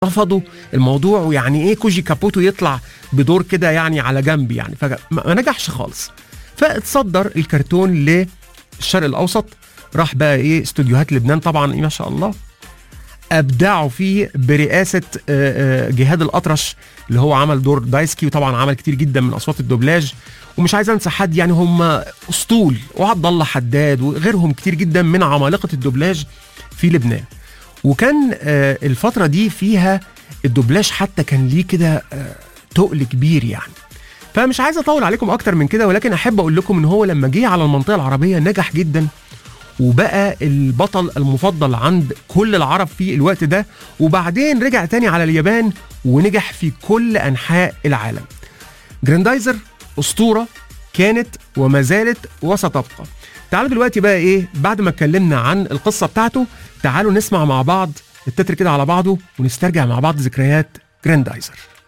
رفضوا الموضوع ويعني ايه كوجي كابوتو يطلع بدور كده يعني على جنب يعني فما ما نجحش خالص فاتصدر الكرتون للشرق الاوسط راح بقى ايه استوديوهات لبنان طبعا إيه ما شاء الله ابدعوا فيه برئاسه آه، آه، جهاد الاطرش اللي هو عمل دور دايسكي وطبعا عمل كتير جدا من اصوات الدوبلاج ومش عايز انسى حد يعني هم اسطول وعبد الله حداد وغيرهم كتير جدا من عمالقه الدوبلاج في لبنان وكان آه، الفتره دي فيها الدوبلاج حتى كان ليه كده آه، تقل كبير يعني فمش عايز اطول عليكم اكتر من كده ولكن احب اقول لكم ان هو لما جه على المنطقه العربيه نجح جدا وبقى البطل المفضل عند كل العرب في الوقت ده وبعدين رجع تاني على اليابان ونجح في كل انحاء العالم جراندايزر اسطوره كانت وما زالت وستبقى تعالوا دلوقتي بقى ايه بعد ما اتكلمنا عن القصه بتاعته تعالوا نسمع مع بعض التتر كده على بعضه ونسترجع مع بعض ذكريات جراندايزر